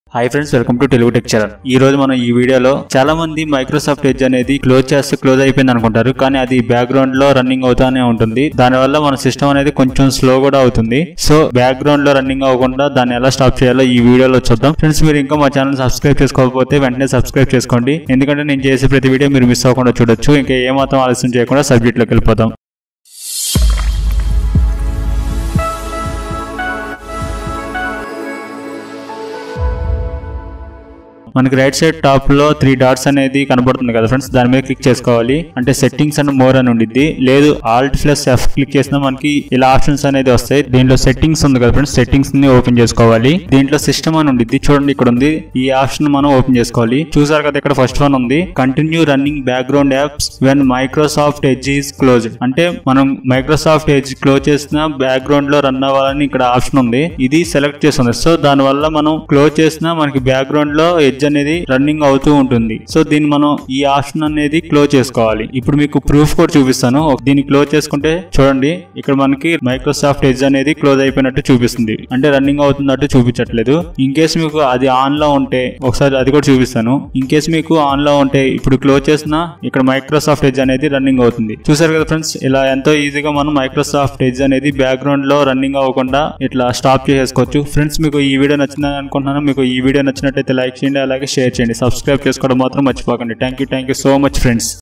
hi friends welcome to Telugu tech channel ఈ రోజు మనం ఈ వీడియోలో చాలా మంది మైక్రోసాఫ్ట్ ఎడ్జ్ అనేది క్లోజ్ చేస్తే క్లోజ్ అయిపోయింది అనుకుంటారు కానీ అది బ్యాక్గ్రౌండ్ లో రన్నింగ్ అవుతానే ఉంటుంది దానివల్ల మన సిస్టమ్ అనేది కొంచెం స్లో కూడా అవుతుంది సో బ్యాక్గ్రౌండ్ లో రన్నింగ్ అవ్వకుండా దాన్ని ఎలా స్టాప్ చేయాలో ఈ వీడియోలో చూద్దాం ఫ్రెండ్స్ మీరు ఇంకా మా ఛానల్ సబ్స్క్రైబ్ చేసుకోకపోతే వెంటనే సబ్స్క్రైబ్ చేసుకోండి ఎందుకంటే నేను చేసే ప్రతి వీడియో మీరు మిస్ అవ్వకుండా చూడొచ్చు ఇంకా ఏమాత్రం ఆలస్యం చేయకుండా సబ్జెక్ట్ లోకి వెళ్ళిపోతాం మనకి రైట్ సైడ్ టాప్ లో త్రీ డాట్స్ అనేది కనబడుతుంది కదా ఫ్రెండ్స్ దాని మీద క్లిక్ చేసుకోవాలి అంటే సెట్టింగ్స్ అండ్ మోర్ అని ఉండిద్ది లేదు ఆల్ట్ ప్లస్ ఎఫ్ క్లిక్ చేసినా మనకి ఇలా ఆప్షన్స్ అనేది వస్తాయి దీంట్లో సెట్టింగ్స్ ఉంది కదా ఫ్రెండ్స్ సెట్టింగ్స్ ని ఓపెన్ చేసుకోవాలి దీంట్లో సిస్టమ్ అని ఉండిద్ది చూడండి ఇక్కడ ఉంది ఈ ఆప్షన్ మనం ఓపెన్ చేసుకోవాలి చూసారు కదా ఇక్కడ ఫస్ట్ వన్ ఉంది continue running background apps when Microsoft Edge is closed అంటే మనం మైక్రోసాఫ్ట్ ఎడ్జ్ క్లోజ్ చేసిన బ్యాక్గ్రౌండ్ లో రన్ అవ్వాలని ఇక్కడ ఆప్షన్ ఉంది ఇది సెలెక్ట్ చేస్తుంది సో దాని వల్ల మనం క్లోజ్ చేసినా మనకి బ్యాక్గ్రౌండ్ లో ఎడ్జ్ అనేది రన్నింగ్ అవుతూ ఉంటుంది సో దీన్ని మనం ఈ ఆప్షన్ అనేది క్లోజ్ చేసుకోవాలి ఇప్పుడు మీకు ప్రూఫ్ కూడా చూపిస్తాను దీన్ని క్లోజ్ చేసుకుంటే చూడండి ఇక్కడ మనకి మైక్రోసాఫ్ట్ ఎడ్జ్ అనేది క్లోజ్ అయిపోయినట్టు చూపిస్తుంది అంటే రన్నింగ్ అవుతున్నట్టు చూపించట్లేదు ఇన్ కేసు మీకు అది ఆన్ లో ఉంటే ఒకసారి అది కూడా చూపిస్తాను ఇన్ కేసు మీకు ఆన్ లో ఉంటే ఇప్పుడు క్లోజ్ చేసిన ఇక్కడ మైక్రోసాఫ్ట్ ఎడ్జ్ అనేది రన్నింగ్ అవుతుంది చూసారు కదా ఫ్రెండ్స్ ఇలా ఎంతో ఈజీగా మనం మైక్రోసాఫ్ట్ ఎడ్జ్ అనేది బ్యాక్గ్రౌండ్ లో రన్నింగ్ అవ్వకుండా ఇట్లా స్టాప్ చేసుకోవచ్చు ఫ్రెండ్స్ మీకు ఈ వీడియో నచ్చిందని అనుకుంటున్నాను మీకు ఈ వీడియో నచ్చినట్టయితే లైక్ చేయండి అలాగే షేర్ చేయండి సబ్స్క్రైబ్ చేసుకోవడం మాత్రం మర్చిపోకండి thank you thank you so much friends